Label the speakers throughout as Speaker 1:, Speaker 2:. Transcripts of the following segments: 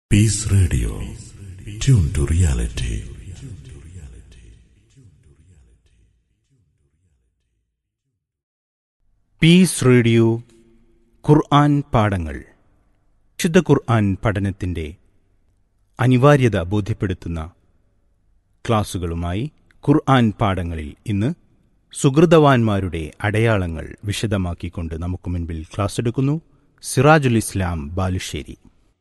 Speaker 1: Peace Radio. Tune to reality.
Speaker 2: Peace radio Quran പാഠങ്ങൾ ശുദ്ധ ഖുർആൻ പഠനത്തിന്റെ അനിവാര്യത ബോധ്യപ്പെടുത്തുന്ന ക്ലാസുകളുമായി ഖുർആൻ പാഠങ്ങളിൽ ഇന്ന് സുഹൃതവാന്മാരുടെ അടയാളങ്ങൾ വിശദമാക്കിക്കൊണ്ട് നമുക്ക് മുൻപിൽ ക്ലാസ് എടുക്കുന്നു സിറാജുൽ ഇസ്ലാം ബാലുശ്ശേരി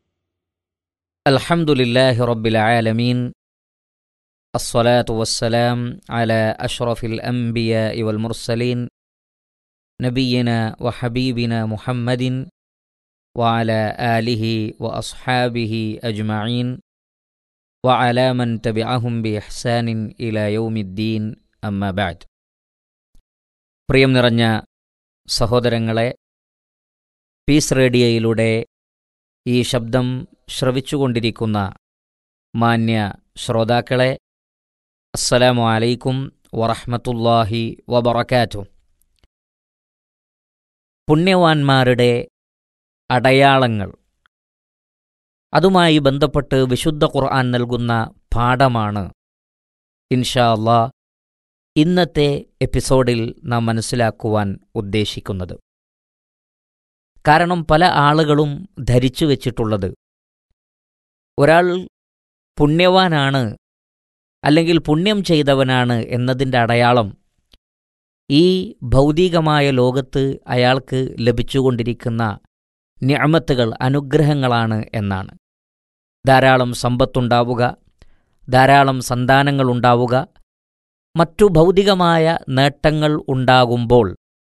Speaker 3: الحمد لله رب العالمين الصلاة والسلام على أشرف الأنبياء والمرسلين نبينا وحبيبنا محمد وعلى آله وأصحابه أجمعين وعلى من تبعهم بإحسان إلى يوم الدين أما بعد പ്രിയം നിറഞ്ഞ സഹോദരങ്ങളെ പീസ് റേഡിയോയിലൂടെ ഈ ശബ്ദം ശ്രവിച്ചുകൊണ്ടിരിക്കുന്ന മാന്യ ശ്രോതാക്കളെ അസ്സലാമു അലൈക്കും വറഹ്മത്തുള്ളാഹി വബറകാതു പുണ്യവാന്മാരുടെ അടയാളങ്ങൾ അതുമായി ബന്ധപ്പെട്ട് വിശുദ്ധ ഖുർആൻ നൽകുന്ന പാഠമാണ് ഇൻഷാ അള്ളാ ഇന്നത്തെ എപ്പിസോഡിൽ നാം മനസ്സിലാക്കുവാൻ ഉദ്ദേശിക്കുന്നത് കാരണം പല ആളുകളും ധരിച്ചു വച്ചിട്ടുള്ളത് ഒരാൾ പുണ്യവാനാണ് അല്ലെങ്കിൽ പുണ്യം ചെയ്തവനാണ് എന്നതിൻ്റെ അടയാളം ഈ ഭൗതികമായ ലോകത്ത് അയാൾക്ക് ലഭിച്ചുകൊണ്ടിരിക്കുന്ന ഞാമത്തുകൾ അനുഗ്രഹങ്ങളാണ് എന്നാണ് ധാരാളം സമ്പത്തുണ്ടാവുക ധാരാളം സന്താനങ്ങളുണ്ടാവുക മറ്റു ഭൗതികമായ നേട്ടങ്ങൾ ഉണ്ടാകുമ്പോൾ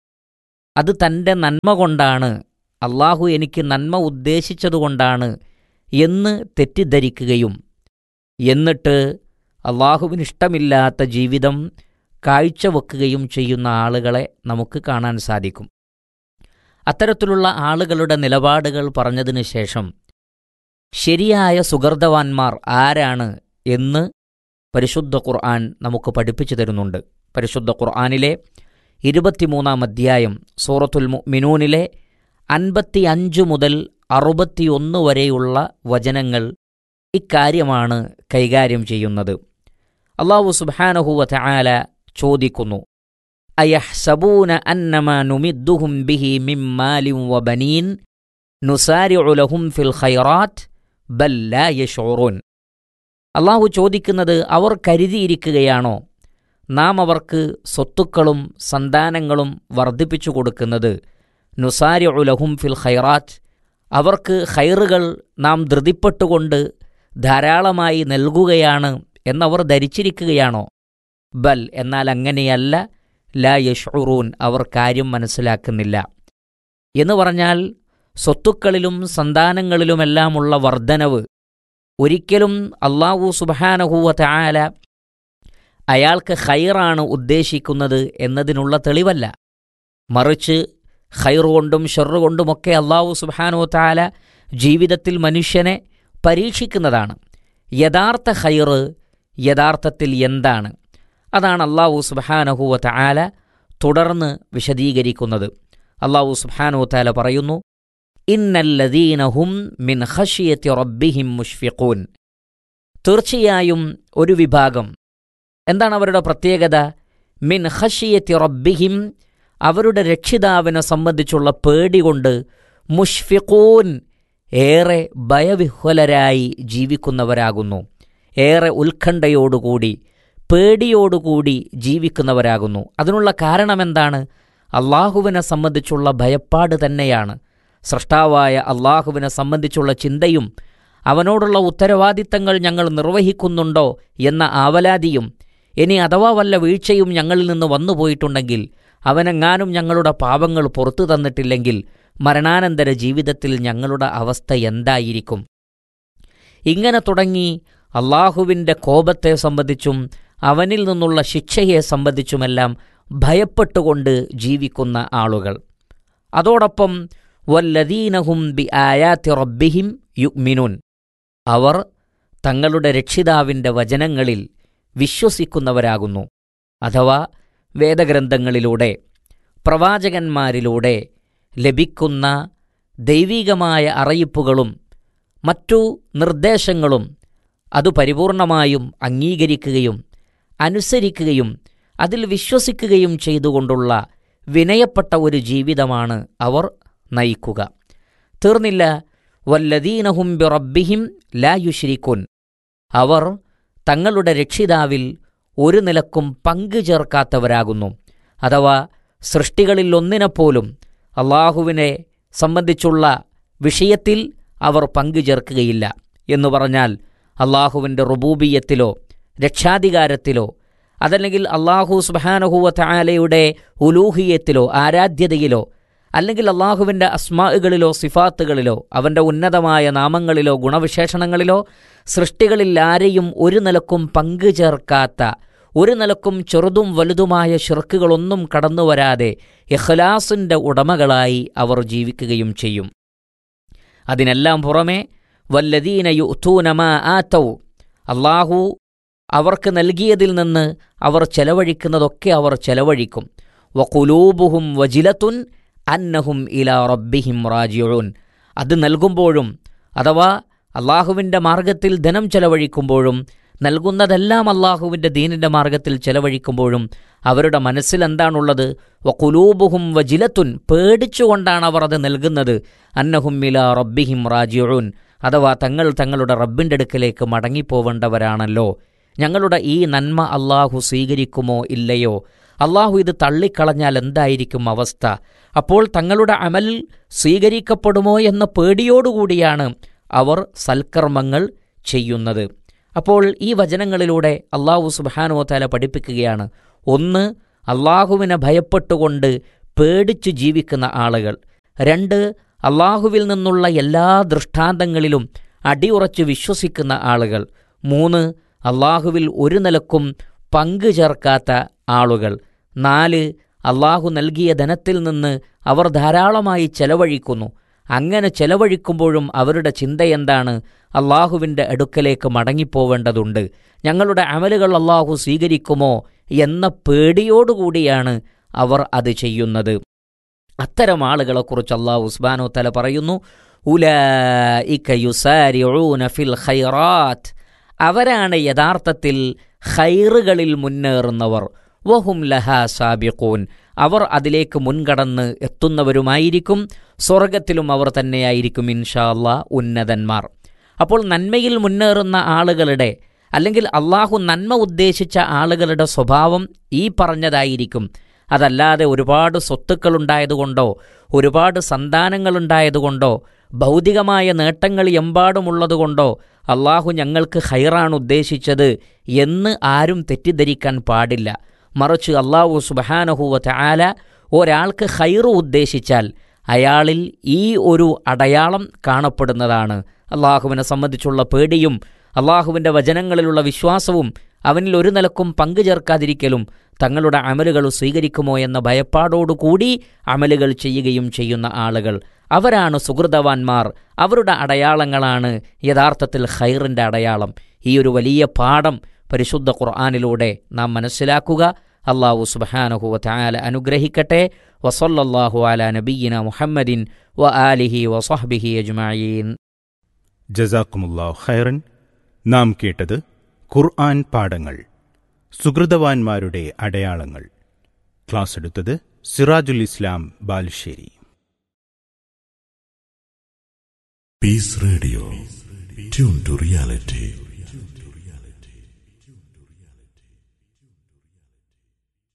Speaker 3: അത് തൻ്റെ നന്മ കൊണ്ടാണ് അള്ളാഹു എനിക്ക് നന്മ ഉദ്ദേശിച്ചതുകൊണ്ടാണ് എന്ന് തെറ്റിദ്ധരിക്കുകയും എന്നിട്ട് അള്ളാഹുവിനിഷ്ടമില്ലാത്ത ജീവിതം കാഴ്ചവെക്കുകയും ചെയ്യുന്ന ആളുകളെ നമുക്ക് കാണാൻ സാധിക്കും അത്തരത്തിലുള്ള ആളുകളുടെ നിലപാടുകൾ പറഞ്ഞതിനു ശേഷം ശരിയായ സുഗർധവാന്മാർ ആരാണ് എന്ന് പരിശുദ്ധ ഖുർആൻ നമുക്ക് പഠിപ്പിച്ചു തരുന്നുണ്ട് പരിശുദ്ധ ഖുർആനിലെ ഇരുപത്തിമൂന്നാം അധ്യായം സൂറത്തുൽ മിനൂനിലെ അൻപത്തി അഞ്ച് മുതൽ അറുപത്തിയൊന്ന് വരെയുള്ള വചനങ്ങൾ ഇക്കാര്യമാണ് കൈകാര്യം ചെയ്യുന്നത് അള്ളാഹു സുബാനഹുവ ആല ചോദിക്കുന്നു അയഹ്സബൂന അന്നമ നുമിദ്ദുഹും ബിഹി മിമ്മാലിം വബനീൻ നുസാരിഉ ലഹും ഫിൽ ഖൈറാത്ത് ബൽ ലാ യശൂറൂൻ അള്ളാഹു ചോദിക്കുന്നത് അവർ കരുതിയിരിക്കുകയാണോ നാം അവർക്ക് സ്വത്തുക്കളും സന്താനങ്ങളും വർദ്ധിപ്പിച്ചു കൊടുക്കുന്നത് നുസാരി ഉലഹും ഫിൽ ഖൈറാത്ത് അവർക്ക് ഖൈറുകൾ നാം ധൃതിപ്പെട്ടുകൊണ്ട് ധാരാളമായി നൽകുകയാണ് എന്നവർ ധരിച്ചിരിക്കുകയാണോ ബൽ എന്നാൽ അങ്ങനെയല്ല ലാ യഷ്ഉറൂൻ അവർ കാര്യം മനസ്സിലാക്കുന്നില്ല എന്ന് പറഞ്ഞാൽ സ്വത്തുക്കളിലും സന്താനങ്ങളിലുമെല്ലാമുള്ള വർധനവ് ഒരിക്കലും അള്ളാഹു സുബാനഹൂവ ആല അയാൾക്ക് ഖൈറാണ് ഉദ്ദേശിക്കുന്നത് എന്നതിനുള്ള തെളിവല്ല മറിച്ച് ഖൈർ കൊണ്ടും ഷെറ് കൊണ്ടുമൊക്കെ അള്ളാഹു സുബാനോ താല ജീവിതത്തിൽ മനുഷ്യനെ പരീക്ഷിക്കുന്നതാണ് യഥാർത്ഥ ഖൈർ യഥാർത്ഥത്തിൽ എന്താണ് അതാണ് അള്ളാഹു സുബാനഹുവ താല തുടർന്ന് വിശദീകരിക്കുന്നത് അള്ളാഹു സുബാനോ താല പറയുന്നു ഇന്നല്ലദീനഹും മിൻ ഖഷിയത്തി റബ്ബിഹിം മുഷ്ഫിഖൂൻ തീർച്ചയായും ഒരു വിഭാഗം എന്താണ് അവരുടെ പ്രത്യേകത മിൻ ഖഷിയത്തി റബ്ബിഹിം അവരുടെ രക്ഷിതാവിനെ സംബന്ധിച്ചുള്ള പേടി കൊണ്ട് മുഷ്ഫിഖൂൻ ഏറെ ഭയവിഹ്വലരായി ജീവിക്കുന്നവരാകുന്നു ഏറെ ഉത്കണ്ഠയോടുകൂടി പേടിയോടുകൂടി ജീവിക്കുന്നവരാകുന്നു അതിനുള്ള കാരണമെന്താണ് അള്ളാഹുവിനെ സംബന്ധിച്ചുള്ള ഭയപ്പാട് തന്നെയാണ് സൃഷ്ടാവായ അള്ളാഹുവിനെ സംബന്ധിച്ചുള്ള ചിന്തയും അവനോടുള്ള ഉത്തരവാദിത്തങ്ങൾ ഞങ്ങൾ നിർവഹിക്കുന്നുണ്ടോ എന്ന ആവലാതിയും ഇനി അഥവാ വല്ല വീഴ്ചയും ഞങ്ങളിൽ നിന്ന് വന്നുപോയിട്ടുണ്ടെങ്കിൽ അവനെങ്ങാനും ഞങ്ങളുടെ പാപങ്ങൾ പുറത്തു തന്നിട്ടില്ലെങ്കിൽ മരണാനന്തര ജീവിതത്തിൽ ഞങ്ങളുടെ അവസ്ഥ എന്തായിരിക്കും ഇങ്ങനെ തുടങ്ങി അള്ളാഹുവിൻ്റെ കോപത്തെ സംബന്ധിച്ചും അവനിൽ നിന്നുള്ള ശിക്ഷയെ സംബന്ധിച്ചുമെല്ലാം ഭയപ്പെട്ടുകൊണ്ട് ജീവിക്കുന്ന ആളുകൾ അതോടൊപ്പം വല്ലദീനഹും ബി ആയാത്തി റബ്ബിഹിം യുഗ്മിനുൻ അവർ തങ്ങളുടെ രക്ഷിതാവിൻ്റെ വചനങ്ങളിൽ വിശ്വസിക്കുന്നവരാകുന്നു അഥവാ വേദഗ്രന്ഥങ്ങളിലൂടെ പ്രവാചകന്മാരിലൂടെ ലഭിക്കുന്ന ദൈവികമായ അറിയിപ്പുകളും മറ്റു നിർദ്ദേശങ്ങളും അത് പരിപൂർണമായും അംഗീകരിക്കുകയും അനുസരിക്കുകയും അതിൽ വിശ്വസിക്കുകയും ചെയ്തുകൊണ്ടുള്ള വിനയപ്പെട്ട ഒരു ജീവിതമാണ് അവർ നയിക്കുക തീർന്നില്ല വല്ലദീനഹും ബിറബ്ബിഹിം ലാ യുശ്രിക്കുൻ അവർ തങ്ങളുടെ രക്ഷിതാവിൽ ഒരു നിലക്കും പങ്കു ചേർക്കാത്തവരാകുന്നു അഥവാ സൃഷ്ടികളിൽ ഒന്നിനെപ്പോലും അള്ളാഹുവിനെ സംബന്ധിച്ചുള്ള വിഷയത്തിൽ അവർ പങ്കു ചേർക്കുകയില്ല എന്നു പറഞ്ഞാൽ അള്ളാഹുവിൻ്റെ റുബൂബിയത്തിലോ രക്ഷാധികാരത്തിലോ അതല്ലെങ്കിൽ അള്ളാഹു സുബാനഹുവ താലയുടെ ഉലൂഹിയത്തിലോ ആരാധ്യതയിലോ അല്ലെങ്കിൽ അള്ളാഹുവിൻ്റെ അസ്മാകളിലോ സിഫാത്തുകളിലോ അവൻ്റെ ഉന്നതമായ നാമങ്ങളിലോ ഗുണവിശേഷണങ്ങളിലോ സൃഷ്ടികളിൽ ആരെയും ഒരു നിലക്കും പങ്കു ചേർക്കാത്ത ഒരു നിലക്കും ചെറുതും വലുതുമായ ഷിർക്കുകളൊന്നും കടന്നുവരാതെ ഇഖ്ലാസിൻ്റെ ഉടമകളായി അവർ ജീവിക്കുകയും ചെയ്യും അതിനെല്ലാം പുറമെ വല്ലദീന യുത്തൂനമാ ആത്തൗ അള്ളാഹു അവർക്ക് നൽകിയതിൽ നിന്ന് അവർ ചെലവഴിക്കുന്നതൊക്കെ അവർ ചെലവഴിക്കും വകുലൂബുഹും വജിലത്തുൻ അന്നഹും ഇലാ റബ്ബിഹിം റാജിഉൻ അത് നൽകുമ്പോഴും അഥവാ അള്ളാഹുവിൻ്റെ മാർഗത്തിൽ ധനം ചെലവഴിക്കുമ്പോഴും നൽകുന്നതെല്ലാം അള്ളാഹുവിൻ്റെ ദീനിൻ്റെ മാർഗത്തിൽ ചെലവഴിക്കുമ്പോഴും അവരുടെ മനസ്സിൽ എന്താണുള്ളത് വകുലൂബുഹും വജിലത്തുൻ പേടിച്ചുകൊണ്ടാണ് അവർ അത് നൽകുന്നത് അന്നഹും ഇലാ റബ്ബിഹിം റാജിഉൻ അഥവാ തങ്ങൾ തങ്ങളുടെ റബ്ബിൻ്റെ അടുക്കലേക്ക് മടങ്ങിപ്പോവേണ്ടവരാണല്ലോ ഞങ്ങളുടെ ഈ നന്മ അള്ളാഹു സ്വീകരിക്കുമോ ഇല്ലയോ അള്ളാഹു ഇത് തള്ളിക്കളഞ്ഞാൽ എന്തായിരിക്കും അവസ്ഥ അപ്പോൾ തങ്ങളുടെ അമൽ സ്വീകരിക്കപ്പെടുമോ എന്ന പേടിയോടുകൂടിയാണ് അവർ സൽക്കർമ്മങ്ങൾ ചെയ്യുന്നത് അപ്പോൾ ഈ വചനങ്ങളിലൂടെ അള്ളാഹു സുബാനോ തല പഠിപ്പിക്കുകയാണ് ഒന്ന് അള്ളാഹുവിനെ ഭയപ്പെട്ടുകൊണ്ട് പേടിച്ചു ജീവിക്കുന്ന ആളുകൾ രണ്ട് അള്ളാഹുവിൽ നിന്നുള്ള എല്ലാ ദൃഷ്ടാന്തങ്ങളിലും അടിയുറച്ച് വിശ്വസിക്കുന്ന ആളുകൾ മൂന്ന് അള്ളാഹുവിൽ ഒരു നിലക്കും പങ്കു ചേർക്കാത്ത ആളുകൾ നാല് അള്ളാഹു നൽകിയ ധനത്തിൽ നിന്ന് അവർ ധാരാളമായി ചെലവഴിക്കുന്നു അങ്ങനെ ചെലവഴിക്കുമ്പോഴും അവരുടെ ചിന്തയെന്താണ് അള്ളാഹുവിൻ്റെ അടുക്കലേക്ക് മടങ്ങിപ്പോവേണ്ടതുണ്ട് ഞങ്ങളുടെ അമലുകൾ അള്ളാഹു സ്വീകരിക്കുമോ എന്ന പേടിയോടുകൂടിയാണ് അവർ അത് ചെയ്യുന്നത് അത്തരം ആളുകളെക്കുറിച്ച് അള്ളാഹു ഉസ്ബാനോ തല പറയുന്നു ഉല ഫിൽ ഖൈറാത്ത് അവരാണ് യഥാർത്ഥത്തിൽ ഖൈറുകളിൽ മുന്നേറുന്നവർ വഹും ലഹ സാബിഖൂൻ അവർ അതിലേക്ക് മുൻകടന്ന് എത്തുന്നവരുമായിരിക്കും സ്വർഗത്തിലും അവർ തന്നെയായിരിക്കും ഇൻഷാ അല്ലാ ഉന്നതന്മാർ അപ്പോൾ നന്മയിൽ മുന്നേറുന്ന ആളുകളുടെ അല്ലെങ്കിൽ അള്ളാഹു നന്മ ഉദ്ദേശിച്ച ആളുകളുടെ സ്വഭാവം ഈ പറഞ്ഞതായിരിക്കും അതല്ലാതെ ഒരുപാട് സ്വത്തുക്കളുണ്ടായതുകൊണ്ടോ ഒരുപാട് സന്താനങ്ങളുണ്ടായതുകൊണ്ടോ ഭൗതികമായ നേട്ടങ്ങൾ എമ്പാടുമുള്ളതുകൊണ്ടോ അള്ളാഹു ഞങ്ങൾക്ക് ഹൈറാണ് ഉദ്ദേശിച്ചത് എന്ന് ആരും തെറ്റിദ്ധരിക്കാൻ പാടില്ല മറിച്ച് അള്ളാഹു സുബഹാനഹുവ ആല ഒരാൾക്ക് ഹൈറ് ഉദ്ദേശിച്ചാൽ അയാളിൽ ഈ ഒരു അടയാളം കാണപ്പെടുന്നതാണ് അള്ളാഹുവിനെ സംബന്ധിച്ചുള്ള പേടിയും അള്ളാഹുവിൻ്റെ വചനങ്ങളിലുള്ള വിശ്വാസവും അവനിൽ ഒരു നിലക്കും പങ്കു ചേർക്കാതിരിക്കലും തങ്ങളുടെ അമലുകൾ സ്വീകരിക്കുമോ എന്ന ഭയപ്പാടോടുകൂടി അമലുകൾ ചെയ്യുകയും ചെയ്യുന്ന ആളുകൾ അവരാണ് സുഹൃതവാന്മാർ അവരുടെ അടയാളങ്ങളാണ് യഥാർത്ഥത്തിൽ ഖൈറിൻ്റെ അടയാളം ഈ ഒരു വലിയ പാഠം പരിശുദ്ധ ഖുർആാനിലൂടെ നാം മനസ്സിലാക്കുക അള്ളാഹു സുബഹാനഹു താല അനുഗ്രഹിക്കട്ടെ വസല്ലല്ലാഹു അല നബീന മുഹമ്മദിൻ വ ആലിഹി വസഹ്ബിഹി അജ്മഈൻ
Speaker 2: ജസാക്കുമുല്ലാ ഖൈറൻ നാം കേട്ടത് ഖുർആൻ പാഠങ്ങൾ സുഹൃതവാന്മാരുടെ അടയാളങ്ങൾ ക്ലാസ് എടുത്തത് സിറാജുൽ ഇസ്ലാം Balussery
Speaker 1: Peace Radio. Tune to reality.